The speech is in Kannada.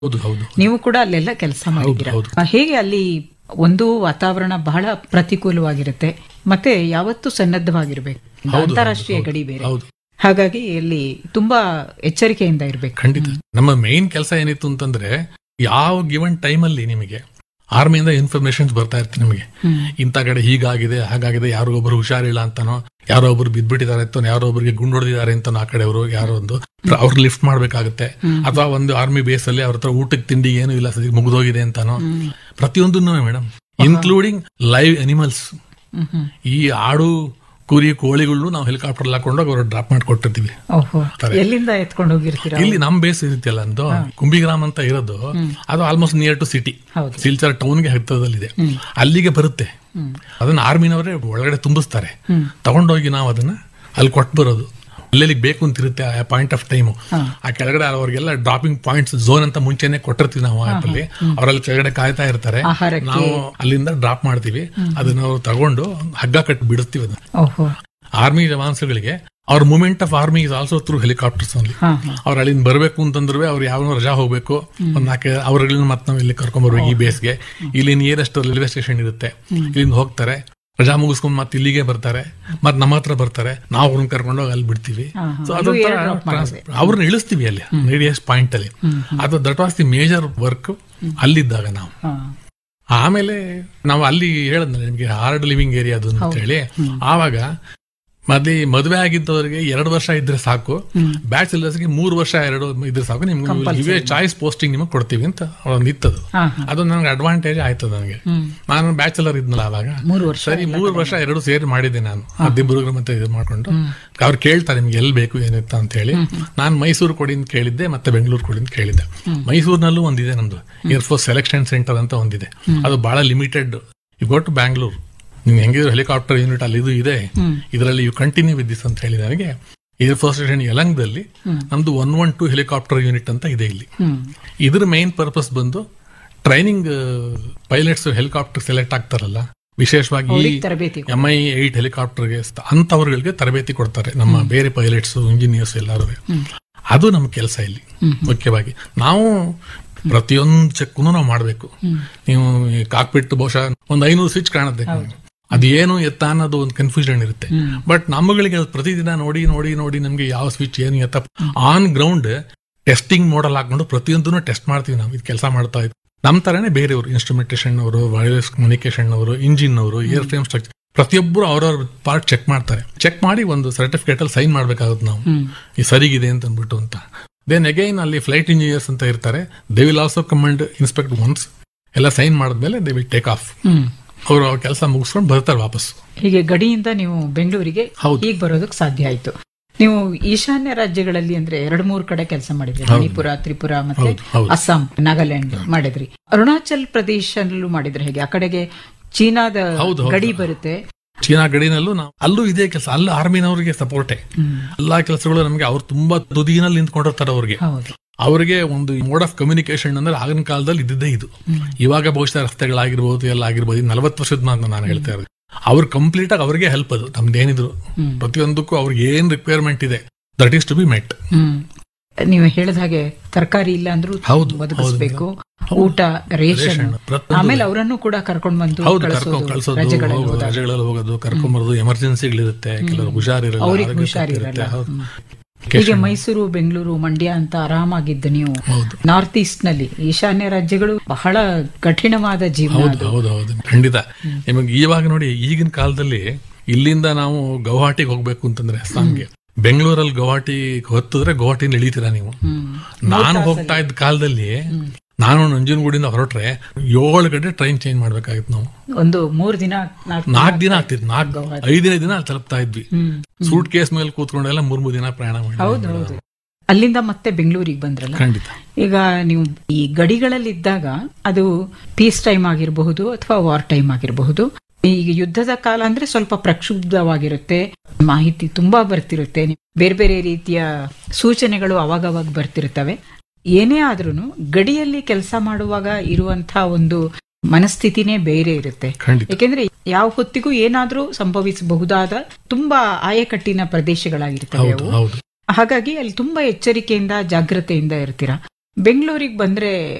ಹೌದು ಹೌದು ನೀವು ಕೂಡ ಅಲ್ಲೆಲ್ಲ ಕೆಲಸ ಮಾಡಿದ್ದೀರಾ ಹೌದು. ಆ, ಹೇಗೆ ಅಲ್ಲಿ ಒಂದು ವಾತಾವರಣ ಬಹಳ ಪ್ರತಿಕೂಲವಾಗಿರುತ್ತೆ ಮತ್ತೆ ಯಾವತ್ತೂ ಸನ್ನದ್ಧವಾಗಿರ್ಬೇಕು ಹೌದು, ಅಂತಾರಾಷ್ಟ್ರೀಯ ಹೌದು, ಗಡಿ ಬೇರೆ ಹೌದು ಹಾಗಾಗಿ ಅಲ್ಲಿ ತುಂಬಾ ಎಚ್ಚರಿಕೆಯಿಂದ ಇರಬೇಕು ಖಂಡಿತ ನಮ್ಮ ಮೇನ್ ಕೆಲಸ ಏನಿತ್ತು ಅಂತಂದ್ರೆ ಯಾವ ಗಿವನ್ ಟೈಮ್ ಅಲ್ಲಿ ನಿಮಗೆ ಆರ್ಮಿಯಿಂದ ಇನ್ಫಾರ್ಮೇಶನ್ಸ್ ಬರ್ತಾ ಇರ್ತೀವಿ ನಿಮಗೆ ಇಂಥ ಕಡೆ ಹೀಗಾಗಿದೆ ಹಾಗಾಗಿದೆ ಯಾರೋ ಒಬ್ರು ಹುಷಾರಿಲ್ಲ ಅಂತಾನೋ ಯಾರೋ ಒಬ್ರು ಬಿದ್ಬಿಟ್ಟಿದ್ದಾರೆ ಅಂತ ಯಾರೋ ಒಬ್ರಿಗೆ ಗುಂಡು ಹೊಡೆದಿದ್ದಾರೆ ಅಂತ ಆ ಕಡೆಯವರು ಯಾರೋ ಒಂದು ಅವ್ರು ಲಿಫ್ಟ್ ಮಾಡ್ಬೇಕಾಗುತ್ತೆ ಅಥವಾ ಒಂದು ಆರ್ಮಿ ಬೇಸ್ ಅಲ್ಲಿ ಅವ್ರ ಹತ್ರ ಊಟಕ್ಕೆ ತಿಂಡಿ ಏನು ಇಲ್ಲ ಸದ್ಯ ಮುಗಿದೋಗಿದೆ ಅಂತಾನೋ ಪ್ರತಿಯೊಂದನ್ನು ಮೇಡಮ್ ಇನ್ಕ್ಲೂಡಿಂಗ್ ಲೈವ್ ಅನಿಮಲ್ಸ್ ಈ ಆಡು ಕುರಿ ಕೋಳಿಗಳು ನಾವು ಹೆಲಿಕಾಪ್ಟರ್ ಹಾಕೊಂಡೋಗಿ ಅವ್ರು ಡ್ರಾಪ್ ಮಾಡಿಕೊಟ್ಟಿರ್ತೀವಿ ಓಹೋ ಎಲ್ಲಿಂದ ಎತ್ಕೊಂಡು ಹೋಗಿರ್ತೀರಾ ಇಲ್ಲಿ ನಮ್ ಬೇಸ್ ಇರುತ್ತಲ್ಲ ಅಂದು ಕುಂಬಿಗ್ರಾಮ್ ಅಂತ ಇರೋದು ಅದು ಆಲ್ಮೋಸ್ಟ್ ನಿಯರ್ ಟು ಸಿಟಿ ಹೌದು. ಸಿಲ್ಚರ್ ಟೌನ್ಗೆ ಹತ್ತಿರದಲ್ಲಿದೆ ಅಲ್ಲಿಗೆ ಬರುತ್ತೆ ಅದನ್ನ ಆರ್ಮಿನವರೇ ಒಳಗಡೆ ತುಂಬಿಸ್ತಾರೆ ತಗೊಂಡೋಗಿ ನಾವು ಅದನ್ನ ಅಲ್ಲಿ ಕೊಟ್ಟು ಬರೋದು ಎಲ್ಲೆಲ್ಲಿ ಬೇಕು ಅಂತ ಇರುತ್ತೆ ಆ ಪಾಯಿಂಟ್ ಆಫ್ ಟೈಮ್ ಆ ಕೆಳಗಡೆ ಅವ್ರಿಗೆಲ್ಲ ಡ್ರಾಪಿಂಗ್ ಪಾಯಿಂಟ್ಸ್ ಝೋನ್ ಅಂತ ಮುಂಚೆನೆ ಕೊಟ್ಟಿರ್ತೀವಿ ನಾವು ಆಪ್ ಅಲ್ಲಿ ಅವರಲ್ಲಿ ಕೆಳಗಡೆ ಕಾಯ್ತಾ ಇರ್ತಾರೆ ಆಹಾರಕ್ಕೆ. ನಾವು ಅಲ್ಲಿಂದ ಡ್ರಾಪ್ ಮಾಡ್ತೀವಿ ಅದನ್ನ ಅವ್ರು ತಗೊಂಡು ಹಗ್ಗ ಕಟ್ಟಿ ಬಿಡುತ್ತೀವಿ ಅದನ್ನ ಓಹೋ ಆರ್ಮಿ ಜವಾನ್ಸ್ಗಳಿಗೆ ಅವ್ರ movement of army is also through helicopters ಅಲ್ಲಿ ಹಾ ಹಾ ಅವ್ರು ಅಲ್ಲಿಂದ ಬರಬೇಕು ಅಂತಂದ್ರೆ ಅವ್ರು ಯಾವ ರಜಾ ಹೋಗ್ಬೇಕು ಒಂದ್ ನಾಲ್ಕು ಅವ್ರಗಳನ್ನ ಮತ್ತೆ ನಾವು ಇಲ್ಲಿ ಕರ್ಕೊಂಡ್ ಬರ್ಬೇಕು ಈ ಬೇಸ್ಗೆ ಇಲ್ಲಿ ನಿಯರೆಸ್ಟ್ ರೈಲ್ವೆ ಸ್ಟೇಷನ್ ಇರುತ್ತೆ ಇಲ್ಲಿಂದ ಹೋಗ್ತಾರೆ ರಜಾ ಮುಗಿಸ್ಕೊಂಡ್ ಮತ್ತೆ ಇಲ್ಲಿಗೆ ಬರ್ತಾರೆ ಮತ್ತೆ ನಮ್ಮ ಹತ್ರ ಬರ್ತಾರೆ ನಾವು ಅವ್ರನ್ನ ಕರ್ಕೊಂಡು ಹೋಗಿ ಅಲ್ಲಿ ಬಿಡ್ತೀವಿ ಹಾ, ಹಾ. ಸೊ ಅದು ಅದೊಂಥರ air drop ಟ್ರಾನ್ಸ್- ಅವ್ರನ್ನ ಇಳಿಸ್ತೀವಿ ಅಲ್ಲಿ ರೇಡಿಯಸ್ ಪಾಯಿಂಟ್ ಅಲ್ಲಿ ಅದು that was the major work ಅಲ್ಲಿದ್ದಾಗ ನಾವು ಹಾ ಆಮೇಲೆ ನಾವು ಅಲ್ಲಿ ಹೇಳದ್ನಲ್ಲ ನಿಮ್ಗೆ ಹಾರ್ಡ್ ಲಿವಿಂಗ್ ಏರಿಯಾ ಅದು ಅಂತ ಹೇಳಿ ಆವಾಗ ಮತ್ತೆ ಮದುವೆ ಆಗಿದ್ದವರಿಗೆ ಎರಡು ವರ್ಷ ಇದ್ರೆ ಸಾಕು ಬ್ಯಾಚುಲರ್ಸ್ಗೆ ಮೂರು ವರ್ಷ ಎರಡು ಇದ್ರೆ ಸಾಕು ನಿಮ್ಗೆ ಇವೇ ಚಾಯ್ಸ್ ಪೋಸ್ಟಿಂಗ್ ನಿಮಗೆ ಕೊಡ್ತೀವಿ ಅಂತ ಒಂದು ಇತ್ತದು ಹಾ ಹಾ ಅದು ನನಗೆ ಅಡ್ವಾಂಟೇಜ್ ಆಯ್ತು ನನಗೆ ನಾನು ಬ್ಯಾಚುಲರ್ ಇದ್ನಲ್ಲ ಅವಾಗ ಮೂರು ವರ್ಷ ಸರಿ ಮೂರು ವರ್ಷ ಎರಡು ಸೇರಿ ಮಾಡಿದ್ದೆ ನಾನು ಹದಿಬ್ಬರು ಮತ್ತೆ ಇದು ಮಾಡ್ಕೊಂಡು ಅವ್ರು ಕೇಳ್ತಾರೆ ನಿಮ್ಗೆ ಎಲ್ಲಿ ಬೇಕು ಏನಿತ್ತ ಅಂತ ಹೇಳಿ ನಾನು ಮೈಸೂರು ಕೊಡಿ ಅಂತ ಕೇಳಿದ್ದೆ ಮತ್ತೆ ಬೆಂಗಳೂರು ಕೊಡಿ ಅಂತ ಕೇಳಿದ್ದೆ ಮೈಸೂರಿನಲ್ಲೂ ಒಂದಿದೆ ನಮ್ದು ಏರ್ಫೋರ್ಸ್ ಸೆಲೆಕ್ಷನ್ ಸೆಂಟರ್ ಅಂತ ಒಂದಿದೆ ಅದು ಬಹಳ limited you go to Bangalore ನಿಮ್ಗೆ ಹೆಂಗಿದ್ರು ಹೆಲಿಕಾಪ್ಟರ್ ಯೂನಿಟ್ ಅಲ್ಲಿ ಇದು ಇದೆ ಇದರಲ್ಲಿ ಯು ಕಂಟಿನ್ಯೂ ವಿತ್ ದಿಸ್ ಅಂತ ಹೇಳಿ ನನಗೆ ಏರ್ಫೋರ್ಸ್ ಸ್ಟೇಷನ್ ಯಲಂಗದಲ್ಲಿ ನಮ್ದು one one two helicopter unit ಅಂತ ಇದೆ ಇಲ್ಲಿ ಹ್ಮ್ ಇದ್ರ ಮೇನ್ ಪರ್ಪಸ್ ಬಂದು ಟ್ರೈನಿಂಗ್ ಪೈಲಟ್ಸ್ ಹೆಲಿಕಾಪ್ಟರ್ ಸೆಲೆಕ್ಟ್ ಆಗ್ತಾರಲ್ಲ ವಿಶೇಷವಾಗಿ ಅವ್ರಿಗೆ ತರಬೇತಿ ಎಂ ಐ ಏಟ್ ಹೆಲಿಕಾಪ್ಟರ್ಗೆ ಅಂತವ್ರಿಗೆ ತರಬೇತಿ ಕೊಡ್ತಾರೆ ನಮ್ಮ ಬೇರೆ ಪೈಲಟ್ಸ್ ಇಂಜಿನಿಯರ್ಸ್ ಎಲ್ಲರೂ ಅದು ನಮ್ಮ ಕೆಲಸ ಇಲ್ಲಿ ಮುಖ್ಯವಾಗಿ ನಾವು ಪ್ರತಿಯೊಂದು ಚೆಕ್ನು ನಾವು ಮಾಡಬೇಕು ನೀವು ಕಾಕ್ಪಿಟ್ ಬಹುಶಃ ಒಂದು ಐನೂರು ಸ್ವಿಚ್ ಕಾಣುತ್ತೆ ಅದು ಏನು ಎತ್ತ ಅನ್ನೋದು ಒಂದು ಕನ್ಫ್ಯೂಷನ್ ಇರುತ್ತೆ ಬಟ್ ನಮ್ಮಗಳಿಗೆ ಅದು ಪ್ರತಿದಿನ ನೋಡಿ ನೋಡಿ ನೋಡಿ ನಮ್ಗೆ ಯಾವ ಸ್ವಿಚ್ ಏನು ಎತ್ತ ಆನ್ ಗ್ರೌಂಡ್ ಟೆಸ್ಟಿಂಗ್ ಮಾಡಲ್ ಹಾಕೊಂಡು ಪ್ರತಿಯೊಂದನ್ನು ಟೆಸ್ಟ್ ಮಾಡ್ತೀವಿ ನಾವು ಇದು ಕೆಲಸ ಮಾಡ್ತಾ ಇದ್ವಿ ನಮ್ಮ ತರನೇ ಬೇರೆಯವರು ಇನ್ಸ್ಟ್ರುಮೆಂಟೇಷನ್ ಅವರು ವೈರ್ಲೆಸ್ ಕಮ್ಯುನಿಕೇಶನ್ ಅವರು ಇಂಜಿನ್ ಅವರು ಏರ್ ಫ್ರೇಮ್ ಸ್ಟ್ರಕ್ಚರ್ ಪ್ರತಿಯೊಬ್ಬರು ಅವ್ರವ್ರ ಪಾರ್ಟ್ ಚೆಕ್ ಮಾಡ್ತಾರೆ ಚೆಕ್ ಮಾಡಿ ಒಂದು ಸರ್ಟಿಫಿಕೇಟ್ ಅಲ್ಲಿ ಸೈನ್ ಮಾಡ್ಬೇಕಾಗುತ್ತೆ ನಾವು ಈ ಸರಿಗಿದೆ ಅಂತ ಅಂದ್ಬಿಟ್ಟು ಅಂತ ದೆನ್ ಅಗೈನ್ ಅಲ್ಲಿ ಫ್ಲೈಟ್ ಇಂಜಿನಿಯರ್ಸ್ ಅಂತ ಇರ್ತಾರೆ they will also command inspect once ಎಲ್ಲ ಸೈನ್ ಮಾಡಿದ್ಮೇಲೆ they will take off hmm ಅವರು ಕೆಲಸ ಮುಗಿಸ್ಕೊಂಡು ಬರ್ತಾರೆ ವಾಪಸ್ ಹೀಗೆ ಗಡಿಯಿಂದ ನೀವು ಬೆಂಗಳೂರಿಗೆ ಹೌದು. ಈಗ ಬರೋದಕ್ಕೆ ಸಾಧ್ಯ ಆಯ್ತು ನೀವು ಈಶಾನ್ಯ ರಾಜ್ಯಗಳಲ್ಲಿ ಅಂದ್ರೆ ಎರಡ್ ಮೂರ್ ಕಡೆ ಕೆಲಸ ಮಾಡಿದ್ರಿ ಮಣಿಪುರ ತ್ರಿಪುರ ಮತ್ತೆ ಹೌದು, ಹೌದು. ಅಸ್ಸಾಂ ನಾಗಾಲ್ಯಾಂಡ್ ಮಾಡಿದ್ರಿ ಅರುಣಾಚಲ್ ಪ್ರದೇಶಲ್ಲೂ ಮಾಡಿದ್ರೆ ಹೇಗೆ ಆ ಕಡೆಗೆ ಚೀನಾದ ಹೌದು, ಹೌದು. ಗಡಿ ಬರುತ್ತೆ ಚೀನಾ ಗಡಿನಲ್ಲೂ ನಾವು ಅಲ್ಲೂ ಇದೇ ಕೆಲಸ ಅಲ್ಲಿ ಆರ್ಮಿನವರಿಗೆ ಸಪೋರ್ಟೇ ಎಲ್ಲಾ ಕೆಲಸಗಳು ನಮಗೆ ಅವ್ರು ತುಂಬಾ ತುದಿನಲ್ಲಿ ನಿಂತ್ಕೊಂಡಿರ್ತಾರೆ ಅವ್ರಿಗೆ ಹೌದು ಅವರಿಗೆ ಒಂದು ಮೋಡ್ ಆಫ್ ಕಮ್ಯುನಿಕೇಶನ್ ಅಂದ್ರೆ ಆಗಿನ ಕಾಲದಲ್ಲಿ ಇದ್ದಿದ್ದೇ ಇದು ಇವಾಗ ಬಹುಶಃ ರಸ್ತೆಗಳಾಗಿರ್ಬೋದು ಎಲ್ಲ ಆಗಿರ್ಬೋದು ನಲವತ್ತು ವರ್ಷದ ಮಾತು ನಾನು ಹೇಳ್ತಾ ಇರೋದು ಅವ್ರು ಕಂಪ್ಲೀಟ್ ಆಗಿ ಅವ್ರಿಗೆ ಹೆಲ್ಪ್ ಅದು ನಮ್ದೇನಿದ್ರು ಪ್ರತಿಯೊಂದಕ್ಕೂ ಅವ್ರಿಗೆ ಏನ್ ರಿಕ್ವೈರ್ಮೆಂಟ್ ಇದೆ that is to be met hmm ನೀವು ಹೇಳಿದ ಹಾಗೆ ತರಕಾರಿ ಇಲ್ಲ ಅಂದ್ರೂ ಹೌದು, ಒದಗಿಸ್ಬೇಕು ಊಟ ರೇಷನ್ ರೇಷನ್, ಪ್ರತಿಯೊಂದು. ಆಮೇಲೆ ಅವರನ್ನು ಕೂಡ ಕರ್ಕೊಂಡ್ ಬಂದು ಹೌದು ಕಳಿಸೋದು, ಕರ್ಕೊಂಡ್ ಕಳ್ಸೋದು ರಜೆಗಳಲ್ಲಿ ಹೋಗೋದು, ಹೋದಾಗ. ರಜೆಗಳಲ್ಲಿ ಹೋಗೋದು ಕರ್ಕೊಂಬರೋದು ಎಮರ್ಜೆನ್ಸಿಗಳಿರುತ್ತೆ ಕೆಲವರು ಹುಷಾರಿರಲ್ಲ ಅವ್ರಿಗೆ ಆರೋಗ್ಯ ಹುಷಾರಿರಲ್ಲ. ತಪ್ಪಿರುತ್ತೆ, ಹೌದು. ಹೀಗೆ ಮೈಸೂರು ಬೆಂಗಳೂರು ಮಂಡ್ಯ ಅಂತ ಆರಾಮಾಗಿದ್ದ ನೀವು ಹೌದು ನಾರ್ತ್ ಈಸ್ಟ್ ನಲ್ಲಿ ಈಶಾನ್ಯ ರಾಜ್ಯಗಳು ಬಹಳ ಕಠಿಣವಾದ ಜೀವನ ಹೌದು ಅದು ಹೌದು ಹೌದು ಖಂಡಿತ ನಿಮಗೆ ಇವಾಗ ನೋಡಿ ಈಗಿನ ಕಾಲದಲ್ಲಿ ಇಲ್ಲಿಂದ ನಾವು ಗೌಹಾಟಿಗೆ ಹೋಗ್ಬೇಕು ಅಂತಂದ್ರೆ ಅಸ್ಸಾಂಗೆ ಬೆಂಗಳೂರಲ್ಲಿ ಗೌಹಾಟಿ ಹೊತ್ತಿದ್ರೆ ಗೌಹಾಟಿನ ಇಳಿತೀರಾ ನೀವು ಹ್ಮ್. ನಾನು ಹೋಗ್ತಾ ಇದ್ದ ಕಾಲದಲ್ಲಿ ನಾನು ನಂಜನಗೂಡಿಂದ ಹೊರಟ್ರೆ ಏಳು ಗಂಟೆ ಟ್ರೈನ್ ಚೇಂಜ್ ಮಾಡ್ಬೇಕಾಗಿತ್ತು ನಾವು ಒಂದು ಮೂರ್ ದಿನ ನಾಲ್ಕು ನಾಲ್ಕು ದಿನ ಆಗ್ತಿತ್ತು ನಾಲ್ಕು ಐದನೇ ದಿನ ಅಲ್ಲಿ ತಲುಪ್ತಾ ಇದ್ವಿ ಹ್ಮ್. ಸೂಟ್ ಕೇಸ್ ಮೇಲೆ ಕೂತ್ಕೊಂಡೆಲ್ಲ ಮೂರ್ ಮೂರ್ ದಿನ ಪ್ರಯಾಣ ಮಾಡಿ ಹೌದು ಹೌದು ಅಲ್ಲಿಂದ ಮತ್ತೆ ಬೆಂಗಳೂರಿಗೆ ಬಂದ್ರಲ್ಲ ಖಂಡಿತ ಈಗ ನೀವು ಈ ಗಡಿಗಳಲ್ಲಿ ಇದ್ದಾಗ ಅದು ಪೀಸ್ ಟೈಮ್ ಆಗಿರಬಹುದು ಅಥವಾ ವಾರ್ ಟೈಮ್ ಆಗಿರಬಹುದು ಈಗ ಯುದ್ಧದ ಕಾಲ ಅಂದ್ರೆ ಸ್ವಲ್ಪ ಪ್ರಕ್ಷುಬ್ಧವಾಗಿರುತ್ತೆ ಮಾಹಿತಿ ತುಂಬಾ ಬರ್ತಿರುತ್ತೆ ಬೇರೆ ಬೇರೆ ರೀತಿಯ ಸೂಚನೆಗಳು ಅವಾಗವಾಗ ಬರ್ತಿರ್ತವೆ ಏನೇ ಆದ್ರೂ ಗಡಿಯಲ್ಲಿ ಕೆಲಸ ಮಾಡುವಾಗ ಇರುವಂತಹ ಒಂದು ಮನಸ್ಥಿತಿನೇ ಬೇರೆ ಇರುತ್ತೆ ಖಂಡಿತ ಯಾಕೆಂದ್ರೆ ಯಾವ ಹೊತ್ತಿಗೂ ಏನಾದ್ರೂ ಸಂಭವಿಸಬಹುದಾದ ತುಂಬಾ ಆಯಕಟ್ಟಿನ ಪ್ರದೇಶಗಳಾಗಿರ್ತವೆ ಹೌದು ಅವು ಹೌದು ಹಾಗಾಗಿ ಅಲ್ಲಿ ತುಂಬಾ ಎಚ್ಚರಿಕೆಯಿಂದ ಜಾಗ್ರತೆಯಿಂದ ಇರ್ತೀರಾ ಬೆಂಗಳೂರಿಗೆ ಬಂದ್ರೆ